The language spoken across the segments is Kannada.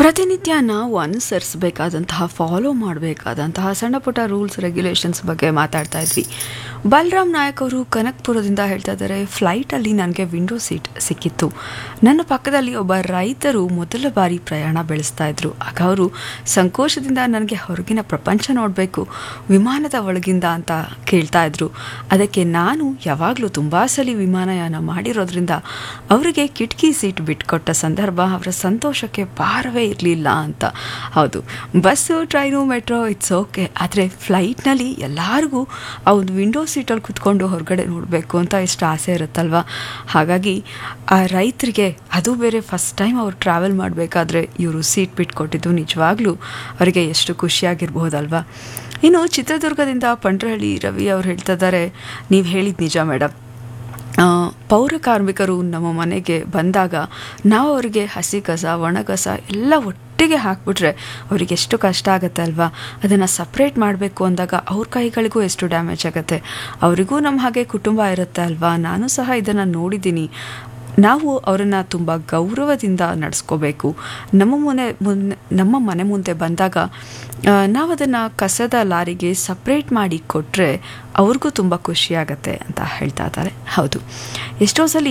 ಪ್ರತಿನಿತ್ಯ ನಾವು ಅನುಸರಿಸಬೇಕಾದಂತಹ ಫಾಲೋ ಮಾಡಬೇಕಾದಂತಹ ಸಣ್ಣ ಪುಟ್ಟ ರೂಲ್ಸ್ ರೆಗ್ಯುಲೇಷನ್ಸ್ ಬಗ್ಗೆ ಮಾತಾಡ್ತಾ ಇದ್ವಿ ಬಲರಾಮ್ ನಾಯಕ್ ಅವರು ಕನಕ್ಪುರದಿಂದ ಹೇಳ್ತಾ ಇದ್ದಾರೆ ಫ್ಲೈಟಲ್ಲಿ ನನಗೆ ವಿಂಡೋ ಸೀಟ್ ಸಿಕ್ಕಿತ್ತು ನನ್ನ ಪಕ್ಕದಲ್ಲಿ ಒಬ್ಬ ರೈತರು ಮೊದಲ ಬಾರಿ ಪ್ರಯಾಣ ಬೆಳೆಸ್ತಾ ಇದ್ರು ಆಗ ಅವರು ಸಂಕೋಚದಿಂದ ನನಗೆ ಹೊರಗಿನ ಪ್ರಪಂಚ ನೋಡಬೇಕು ವಿಮಾನದ ಒಳಗಿಂದ ಅಂತ ಕೇಳ್ತಾ ಇದ್ರು ಅದಕ್ಕೆ ನಾನು ಯಾವಾಗಲೂ ತುಂಬ ಸಲ ವಿಮಾನಯಾನ ಮಾಡಿರೋದ್ರಿಂದ ಅವರಿಗೆ ಕಿಟಕಿ ಸೀಟ್ ಬಿಟ್ಕೊಟ್ಟ ಸಂದರ್ಭ ಅವರ ಸಂತೋಷಕ್ಕೆ ಪಾರವೇ ಇರಲಿಲ್ಲ ಅಂತ ಹೌದು bus train metro it's okay ಆದರೆ ಫ್ಲೈಟ್ನಲ್ಲಿ ಎಲ್ಲರಿಗೂ ಆ ಒಂದು ವಿಂಡೋ ಸೀಟಲ್ಲಿ ಕುತ್ಕೊಂಡು ಹೊರಗಡೆ ನೋಡಬೇಕು ಅಂತ ಎಷ್ಟು ಆಸೆ ಇರುತ್ತಲ್ವ ಹಾಗಾಗಿ ಆ ರೈತರಿಗೆ ಅದು ಬೇರೆ ಫಸ್ಟ್ ಟೈಮ್ ಅವ್ರು ಟ್ರಾವೆಲ್ ಮಾಡಬೇಕಾದ್ರೆ ಇವರು ಸೀಟ್ ಬಿಟ್ಕೊಟ್ಟಿದ್ದು ನಿಜವಾಗ್ಲೂ ಅವರಿಗೆ ಎಷ್ಟು ಖುಷಿಯಾಗಿರ್ಬೋದಲ್ವಾ ಇನ್ನು ಚಿತ್ರದುರ್ಗದಿಂದ ಪಂಡ್ರಹಳ್ಳಿ ರವಿ ಅವ್ರು ಹೇಳ್ತಾ ಇದ್ದಾರೆ ನೀವು ಹೇಳಿದ ನಿಜ ಮೇಡಮ್ ಆ, ಪೌರ ಕಾರ್ಮಿಕರು ನಮ್ಮ ಮನೆಗೆ ಬಂದಾಗ ನಾವು ಅವರಿಗೆ ಹಸಿ ಕಸ ಒಣ ಕಸ ಎಲ್ಲ ಒಟ್ಟಿಗೆ ಹಾಕ್ಬಿಟ್ರೆ ಅವ್ರಿಗೆ ಎಷ್ಟು ಕಷ್ಟ ಆಗುತ್ತೆ ಅಲ್ವಾ ಅದನ್ನು ಸಪ್ರೇಟ್ ಮಾಡಬೇಕು ಅಂದಾಗ ಅವ್ರ ಕೈಗಳಿಗೂ ಎಷ್ಟು ಡ್ಯಾಮೇಜ್ ಆಗುತ್ತೆ ಅವರಿಗೂ ನಮ್ಮ ಹಾಗೆ ಕುಟುಂಬ ಇರುತ್ತೆ ಅಲ್ವಾ ನಾನು ಸಹ ಇದನ್ನು ನೋಡಿದ್ದೀನಿ ನಾವು ಅವರನ್ನು ತುಂಬ ಗೌರವದಿಂದ ನಡೆಸ್ಕೋಬೇಕು ನಮ್ಮ ಮನೆ ಮುನ್ನೆ ನಮ್ಮ ಮನೆ ಮುಂದೆ ಬಂದಾಗ ನಾವು ಅದನ್ನು ಕಸದ ಲಾರಿಗೆ ಸಪ್ರೇಟ್ ಮಾಡಿ ಕೊಟ್ಟರೆ ಅವ್ರಿಗೂ ತುಂಬ ಖುಷಿಯಾಗತ್ತೆ ಅಂತ ಹೇಳ್ತಾ ಇದ್ದಾರೆ ಹೌದು ಎಷ್ಟೋ ಸಲ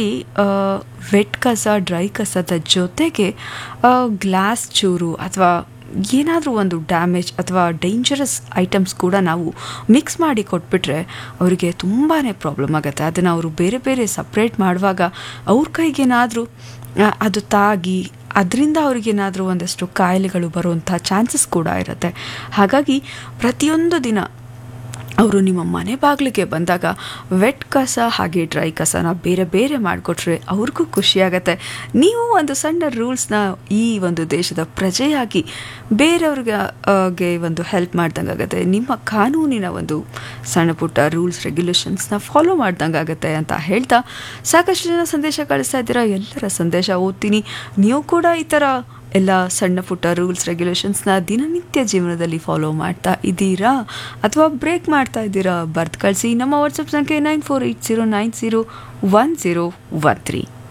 ವೆಟ್ ಕಸ ಡ್ರೈ ಕಸದ ಜೊತೆಗೆ ಗ್ಲಾಸ್ ಚೂರು ಅಥವಾ ಏನಾದರೂ ಒಂದು ಡ್ಯಾಮೇಜ್ ಅಥವಾ ಡೇಂಜರಸ್ ಐಟಮ್ಸ್ ಕೂಡ ನಾವು ಮಿಕ್ಸ್ ಮಾಡಿ ಕೊಟ್ಬಿಟ್ರೆ ಅವರಿಗೆ ತುಂಬಾ ಪ್ರಾಬ್ಲಮ್ ಆಗುತ್ತೆ ಅದನ್ನು ಅವರು ಬೇರೆ ಬೇರೆ ಸಪ್ರೇಟ್ ಮಾಡುವಾಗ ಅವ್ರ ಕೈಗೇನಾದರೂ ಅದು ತಾಗಿ ಅದರಿಂದ ಅವ್ರಿಗೇನಾದರೂ ಒಂದಷ್ಟು ಕಾಯಿಲೆಗಳು ಬರುವಂಥ ಚಾನ್ಸಸ್ ಕೂಡ ಇರುತ್ತೆ ಹಾಗಾಗಿ ಪ್ರತಿಯೊಂದು ದಿನ ಅವರು ನಿಮ್ಮ ಮನೆ ಬಾಗಿಲಿಗೆ ಬಂದಾಗ ವೆಟ್ ಕಸ ಹಾಗೆ ಡ್ರೈ ಕಸನ ಬೇರೆ ಬೇರೆ ಮಾಡಿಕೊಟ್ರೆ ಅವ್ರಿಗೂ ಖುಷಿಯಾಗತ್ತೆ ನೀವು ಒಂದು ಸಣ್ಣ ರೂಲ್ಸ್ನ ಈ ಒಂದು ದೇಶದ ಪ್ರಜೆಯಾಗಿ ಬೇರೆಯವ್ರಿಗೆ ಆ, ಗೆ ಒಂದು ಹೆಲ್ಪ್ ಮಾಡ್ದಂಗೆ ಆಗುತ್ತೆ ನಿಮ್ಮ ಕಾನೂನಿನ ಒಂದು ಸಣ್ಣ ಪುಟ್ಟ ರೂಲ್ಸ್ ರೆಗ್ಯುಲೇಷನ್ಸ್ನ ಫಾಲೋ ಮಾಡ್ದಂಗೆ ಆಗುತ್ತೆ ಅಂತ ಹೇಳ್ತಾ ಸಾಕಷ್ಟು ಜನ ಸಂದೇಶ ಕಳಿಸ್ತಾ ಇದ್ದೀರಾ ಎಲ್ಲರ ಸಂದೇಶ ಓದ್ತೀನಿ ನೀವು ಕೂಡ ಈ ಥರ ಎಲ್ಲ ಸಣ್ಣ ಪುಟ್ಟ ರೂಲ್ಸ್ ರೆಗ್ಯುಲೇಷನ್ಸ್ನ ದಿನನಿತ್ಯ ಜೀವನದಲ್ಲಿ ಫಾಲೋ ಮಾಡ್ತಾ ಇದ್ದೀರಾ ಅಥವಾ ಬ್ರೇಕ್ ಮಾಡ್ತಾ ಇದ್ದೀರಾ ಬರ್ತ್ ಕಳಿಸಿ ನಮ್ಮ ವಾಟ್ಸಪ್ ಸಂಖ್ಯೆ nine four eight zero nine zero one zero one three